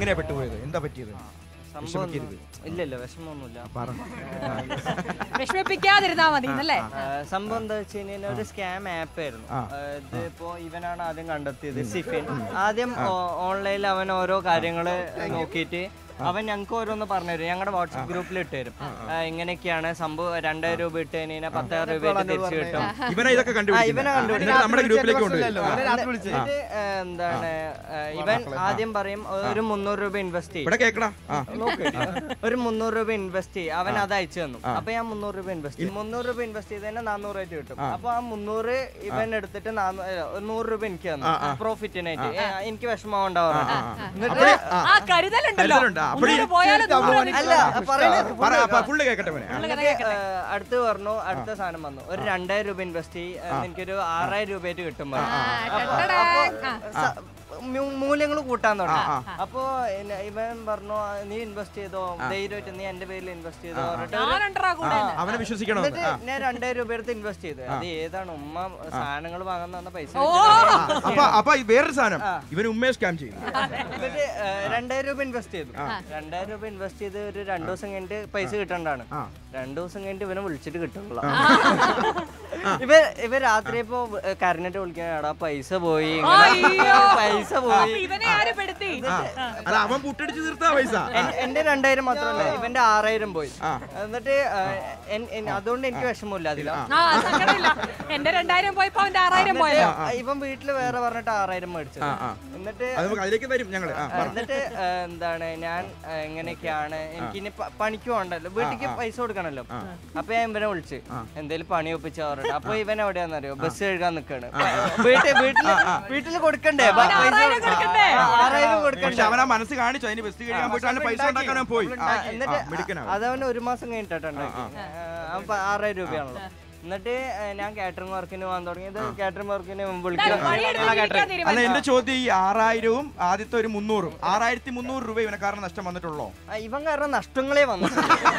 എങ്ങനെയാ പെട്ടുപോയത് എന്താ പറ്റിയത് സംഭവം വിഷമിക്കരുത്. ഇല്ല ഇല്ല വിഷമമൊന്നുമില്ല പറ വിഷമിപ്പിക്കാതിരുന്നാ മതി എന്നല്ലേ ആ, സംഭവം എന്താ വെച്ച് കഴിഞ്ഞാൽ ഒരു സ്കാം ആപ്പ് ആയിരുന്നു ആ. ആ, ഇതിപ്പോ ഇവനാണ് ആദ്യം കണ്ടെത്തിയത് സിഫിൻ ആദ്യം ഓൺലൈനിൽ അവൻ ഓരോ കാര്യങ്ങള് നോക്കിയിട്ട് അവൻ ഞങ്ങൾക്ക് ഓരോന്ന് പറഞ്ഞുതരും ഞങ്ങളുടെ വാട്സപ്പ് ഗ്രൂപ്പിൽ ഇട്ടുതരും ആ, ഇങ്ങനെയൊക്കെയാണ് സംഭവം രണ്ടായിരം രൂപ ഇട്ട് കഴിഞ്ഞാൽ പത്തായിരം രൂപ തിരിച്ചു കിട്ടും ഇവനെ ഇതൊക്കെ ആ, ഇവനെ കണ്ടുപിടിക്കുന്നത് കണ്ടുപിടിക്കും. എന്നിട്ട് നമ്മുടെ ഗ്രൂപ്പിലേക്ക് കൊണ്ടുവരും എന്നിട്ട് ആ, എന്താണ് ആ, ഇവൻ ആദ്യം പറയും ഒരു മുന്നൂറ് രൂപ ഇൻവെസ്റ്റ് ചെയ്യും ഇവിടെ കേക്കടാ ആ ഒരു മുന്നൂറ് രൂപ ഇൻവെസ്റ്റ് ചെയ്യും അവൻ അത് അയച്ചു തന്നു അപ്പൊ ഞാൻ മുന്നൂറ് രൂപ ഇൻവെസ്റ്റ് ചെയ്യും മുന്നൂറ് രൂപ ഇൻവെസ്റ്റ് ചെയ്തതിന് നാനൂറ് ആയിട്ട് കിട്ടും അപ്പൊ ആ മുന്നൂറ് ഇവൻ എടുത്തിട്ട് നാന്നൂ- ഏ, ഒരു നൂറ് രൂപ എനിക്ക് തന്നു പ്രോഫിറ്റിനായിട്ട് ഏ, എനിക്ക് വിഷമം ഉണ്ടാവാറുണ്ട് എന്നിട്ട് ആ കരുതലുണ്ടല്ലോ കരുതലുണ്ട്. അപ്പടി- മുന്നോട്ട് പോയാലും നൂറ് നിൽക്കും. അല്ല പറയുന്നത് പറ അപ്പൊ ഫുള്ള് കേക്കട്ടെ മോനെ ആ. എന്നിട്ട് ഏ, അടുത്ത് പറഞ്ഞു അടുത്ത സാധനം വന്നു ഒരു രണ്ടായിരം രൂപ ഇൻവെസ്റ്റ് ചെയ്യും എനിക്കൊരു ആറായിരം രൂപയായിട്ട് കിട്ടും പറഞ്ഞു. അപ്പൊ- ടടടാ. അപ്പൊ സ- മൂ- മൂല്യങ്ങൾ കൂട്ടാൻ തുടങ്ങി അപ്പൊ ഇന- ഇവൻ പറഞ്ഞു "ആ, നീ ഇൻവെസ്റ്റ് ചെയ്തോ ധൈര്യമായിട്ട് നീ എന്റെ പേരിൽ ഇൻവെസ്റ്റ് ചെയ്തോ പറഞ്ഞിട്ട് ഒരു- ഞാനുണ്ടടാ കൂടെ ആ, അവനെ വിശ്വസിക്കണമെന്ന് എന്നിട്ട് ഞാൻ രണ്ടായിരം രൂപ എടുത്ത് ഇൻവെസ്റ്റ് ചെയ്തു അത് ഏതാണ് ഉമ്മ സാധനങ്ങൾ വാങ്ങാൻ തന്ന പൈസ ഓ വെച്ചിട്ട് അപ്പൊ അപ്പൊ ഈ വേറൊരു സാധനം ഇവൻ ഉമ്മയെ സ്കാം ചെയ്തു എന്നിട്ട് ഏ, രണ്ടായിരം രൂപ ഇൻവെസ്റ്റ് ചെയ്തു രണ്ടായിരം രൂപ ഇൻവെസ്റ്റ് ചെയ്ത് ഒരു രണ്ടു ദിവസം കഴിഞ്ഞിട്ട് പൈസ കിട്ടണ്ടാണ് ആ. രണ്ടു ദിവസം കഴിഞ്ഞിട്ട് ഇവനെ വിളിച്ചിട്ട് കിട്ടുന്നില്ല ഇവ ഇവ രാത്രി ഇപ്പൊ കരഞ്ഞിട്ട് വിളിക്കാൻ എടാ പൈസ പോയി ഇങ്ങനെ അയ്യോ. പൈസ പോയി ഇവനെ ആര് പെടുത്തി അല്ല അവൻ പുട്ടടിച്ച് തീർത്താ പൈസ എൻ- എന്റെ രണ്ടായിരം മാത്രമല്ല ഇവന്റെ ആറായിരം പോയി ആ. എന്നിട്ട് ആ, എൻ- എൻ- അതുകൊണ്ട് എനിക്ക് വിഷമമില്ല അതില ആ സങ്കടമില്ല എന്റെ രണ്ടായിരം പോയപ്പോ അവന്റെ ആറായിരം പോയല്ലോ ഇവൻ വീട്ടില് വേറെ പറഞ്ഞിട്ട് ആറായിരം മേടിച്ചത് ആ. എന്നിട്ട് അത് നമുക്ക് അതിലേക്ക് വരും ഞങ്ങള് ആ, പറ. എന്നിട്ട് ആ, എന്താണ് ഞാൻ ആ, എങ്ങനെയൊക്കെയാണ് എനിക്കിനി പ- പണിക്ക് പോകണ്ടല്ലോ വീട്ടിലേക്ക് പൈസ കൊടുക്കണല്ലോ അപ്പൊ ഞാൻ ഇവനെ വിളിച്ച് എന്തേലും പണി ഒപ്പിച്ച് പറഞ്ഞിട്ട് അപ്പൊ ഇവൻ എവിടെയാന്നറിയോ ബസ് കഴുകാൻ നിക്കാണ് വീട്ടിൽ വീട്ടില് വീട്ടില് കൊടുക്കണ്ടേ പ- പൈസ ആറായിരം കൊടുക്കണ്ടേ? ആ, ആറായിരം പക്ഷെ കൊടുക്കണ്ടേ അവൻ ആ മനസ്സ് കാണിച്ചു അതിന് ബസ് കഴിക്കാൻ പോയിട്ട് അവന് പൈസ ഉണ്ടാക്കാൻ അവൻ പോയി ആ, ആ, എന്നിട്ട് ആ, മിടുക്കനാ അതവൻ ഒരു മാസം കഴിഞ്ഞിട്ടുണ്ടാക്കി ആറായിരം രൂപയാണല്ലോ എന്നിട്ട് ആ, ഞാൻ കാറ്ററിംഗ് വർക്കിന് പോകാൻ തുടങ്ങിയത് കാറ്ററിംഗ് വർക്കിന് വിളിക്കാം പണിയെടുത്തിരിക്കാൻ അല്ല തീരുമാനിച്ചു എന്റെ ചോദ്യം ഈ ആറായിരവും ആദ്യത്തെ ഒരു മുന്നൂറും ആറായിരത്തി മുന്നൂറ് രൂപ ഇവനെ കാരണം നഷ്ടം വന്നിട്ടുള്ളോ ആ, ഇവൻ കാരണം നഷ്ടങ്ങളെ വന്നു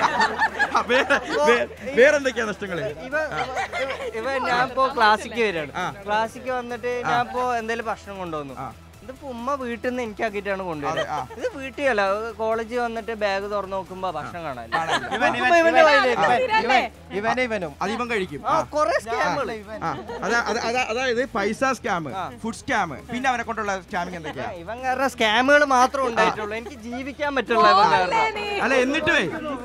ആ, വേറെ വേ- വേറെന്തൊക്കെയാ നഷ്ടങ്ങള് ഇവ ഇവ- ഇവ ഞാൻ ഇപ്പോ ക്ലാസ്സിക്ക് വരികയാണ് ക്ലാസ്സിക്ക് വന്നിട്ട് ഞാൻ ഇപ്പോ എന്തെങ്കിലും ഭക്ഷണം കൊണ്ടുവന്നു ഇതിപ്പോ ഉമ്മ വീട്ടിൽ നിന്ന് എനിക്കാക്കിയിട്ടാണ് കൊണ്ടുവരുന്നത് ആ. ഇത് വീട്ടിലല്ല കോളേജിൽ വന്നിട്ട് ബാഗ് തുറന്നു നോക്കുമ്പോ ഭക്ഷണം കാണാൻ ഇവൻ നോക്കുമ്പോ ഇവന്റെ കയ്യിലില്ല. സ്ഥിരല്ലേ? ഇവനെ ഇവനും അത് ഇവൻ കഴിക്കും ആ കൊറേ സ്കാമുകൾ ആ, അതാ- അതാ- അതാ- അതായത് പൈസ സ്കാം ഫുഡ് സ്കാം പിന്നെ അവനെ കൊണ്ടുള്ള സ്കാമിങ് എന്തൊക്കെയാ ഇവൻ കാരണം സ്കാമുകൾ മാത്രമേ ഉണ്ടായിട്ടുള്ളൂ എനിക്ക് ജീവിക്കാൻ പറ്റുള്ള ഇവൻ കാരണം നീ അല്ല എന്നിട്ടുമേ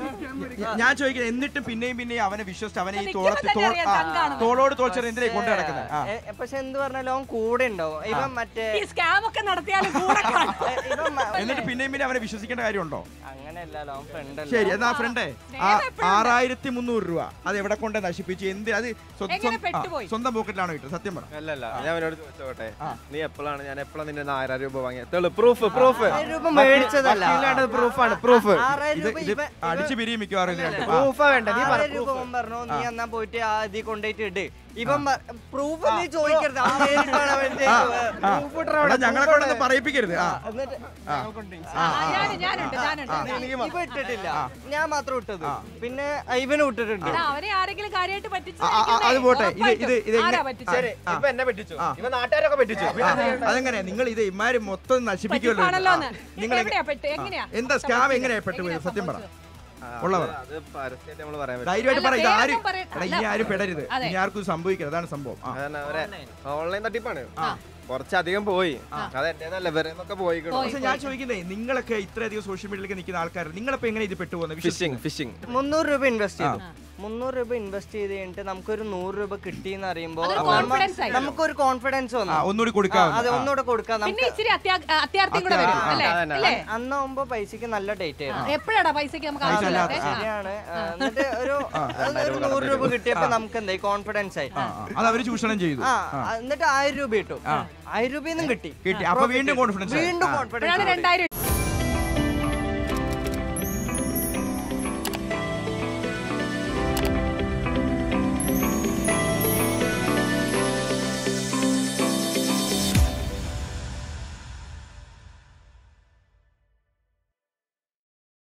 ഞാൻ ചോദിക്കുന്നത് എന്നിട്ടും പിന്നെയും പിന്നെയും അവനെ വിശ്വസിച്ച് അവനെ ഈ നിൽക്കുമ്പോ തോളത്ത് തന്നെ തോൾ- അറിയാം ആ, ചങ്കാണെന്ന്. തോളോട് തോൾച്ചെറിയ എന്തിനാ കൊണ്ടു നടക്കുന്നത് ആ എ- പക്ഷെ എന്ത് പറഞ്ഞാലും അവൻ കൂടെ ഉണ്ടാവും ഇവൻ മറ്റേ ഈ സ്കാം ഒക്കെ നടത്തിയാലും കൂടെ കാണും. എ- ഇവൻ മ- എന്നിട്ട് പിന്നെയും പിന്നെ അവനെ വിശ്വസിക്കേണ്ട കാര്യമുണ്ടോ അങ്ങനെയല്ലല്ലോ അവൻ ഫ്രണ്ട് ശരി എന്നാ ഫ്രണ്ടേ ആ ആറായിരത്തി മുന്നൂറ് രൂപ അത് എവിടെ കൊണ്ട് നശിപ്പിച്ച് എന്ത് അത് സ്വ- എങ്ങനെ സ്വന്തം- ആ, പെട്ടുപോയി? സ്വന്തം പോക്കറ്റിലാണോ കിട്ടും സത്യം പറ അല്ലല്ല ഞാൻ അവനോട് ചോദിച്ചോട്ടെ നീ എപ്പോഴാണ് ഞാൻ എപ്പോഴാണ് നിന്റെ ആയിരം രൂപ വാങ്ങിയത് തെളു പ്രൂഫ് പ്രൂഫ് ആയിരം രൂപ മേടിച്ചതല്ല പ്രൂഫാണ് പ്രൂഫ് ആറായിരം ഇത് രൂപ ഇത് ഇവൻ അടിച്ചു പിരിയും മിക്കവാറും ഇത് രണ്ടും. ആ. പ്രൂഫാ വേണ്ട നീ പറ ആറായിരം രൂപ അവൻ പറഞ്ഞു നീ എന്നാ പോയിട്ട് ആ ഇതി കൊണ്ടുപോയിട്ട് ഇട് ഇവൻ പ്രൂഫ് നീ ചോദിക്കരുത് അവൻ നേരിട്ടാണ് അവന്റെ ആ. proof ഇട്ടറ അവിടെ. എടാ, ഞങ്ങളെ കൊണ്ടൊന്ന് പറയിപ്പിക്കരുത് ആ എന്നിട്ട് ആ, ഞാന്- ഞാനുണ്ട് ഞാനുണ്ട് ഇവ ഇട്ടിട്ടില്ല ഞാൻ മാത്രം ഇട്ടത് പിന്നെ ഇവനും ഇട്ടിട്ടുണ്ട് എടാ, അവരെ ആരെങ്കിലും കാര്യമായിട്ട് ആ, ആ, അത് പോട്ടെ. ഇത് ഇത് ഇത് ആരാ എങ്ങനെ- പറ്റിച്ചത് ആ, ഇപ്പൊ എന്നെ പറ്റിച്ചു ഇവ നാട്ടുകാരൊക്കെ പറ്റിച്ചു ആ, അതെങ്ങനെ നിങ്ങൾ ഇത് ഇമാര് മൊത്തം നശിപ്പിക്കുമല്ലോ ഇത്. പറ്റിപ്പാണല്ലോന്ന് ആ, നിങ്ങൾ എവിടെയാ പെട്ട് എങ്ങനെയാ എന്താ സ്കാം എങ്ങനെയാ പെട്ടുപോയത് സത്യം പറ ഉള്ളവർ അത് പരസ്യമായിട്ട് നമ്മൾ പറയാൻ പറ്റും ധൈര്യമായിട്ട് പറ ഇത് അല്ല, ആര് വേഗം പറയ്. എടാ, ഇനി ആരും പെടരുത് അതെ. ഇനി ആർക്കും ഇത് സംഭവിക്കരുത് അതാണ് സംഭവം ആ. അതാണ് അവരെ ഓൺലൈൻ തട്ടിപ്പാണ് കുറച്ചധികം പോയി അത് എന്റേതല്ല ഇവരെ നിന്നൊക്കെ പോയിക്കണു പക്ഷെ ഞാൻ ചോദിക്കുന്നേ നിങ്ങളൊക്കെ ഇത്രയധികം സോഷ്യൽ മീഡിയയിലേക്ക് നിൽക്കുന്ന ആൾക്കാർ നിങ്ങളിപ്പോ എങ്ങനെ ഇത് പെട്ടുപോകുന്നത് ഫിഷിംഗ് ഫിഷിംഗ് മുന്നൂറ് രൂപ ഇൻവെസ്റ്റ് ചെയ്തു മുന്നൂറ് രൂപ ഇൻവെസ്റ്റ് ചെയ്ത് കഴിഞ്ഞിട്ട് നമുക്കൊരു നൂറ് രൂപ കിട്ടിയെന്ന് അറിയുമ്പോൾ അതൊരു confidence ആയി. നമുക്കൊരു കോൺഫിഡൻസ് ആ, വന്നു ഒന്നുകൂടി ആ, കൊടുക്കാവുന്ന അത് ഒന്നുകൂടെ കൊടുക്കാം പിന്നെ നമുക്ക് ഇച്ചിരി അത്യാ- അത്യാർത്ഥിയും കൂടെ വരും അല്ലേ അതന്നെ. അല്ലേ അന്നാവുമ്പോ പൈസക്ക് നല്ല ഡേറ്റ് ആയിരുന്നു എപ്പോഴാടാ പൈസക്ക് നമുക്ക് പൈസ ആവശ്യമില്ലാതെ ഇല്ലാത്ത- ശരിയാണ് ആ, എന്നിട്ട് ഒരു ഒരു നൂറ് രൂപ കിട്ടിയപ്പോ നമുക്ക് എന്തായി കോൺഫിഡൻസ് ആയി ആ, ആ. അത് അവര് ചൂഷണം ചെയ്തു ആ എന്നിട്ട് ആയിരം രൂപ കിട്ടും ആയിരം രൂപയൊന്നും കിട്ടി കിട്ടി അപ്പൊ വീണ്ടും കോൺഫിഡൻസ് വീണ്ടും അപ്പോഴാണ് കോൺഫിഡൻസ് രണ്ടായിരം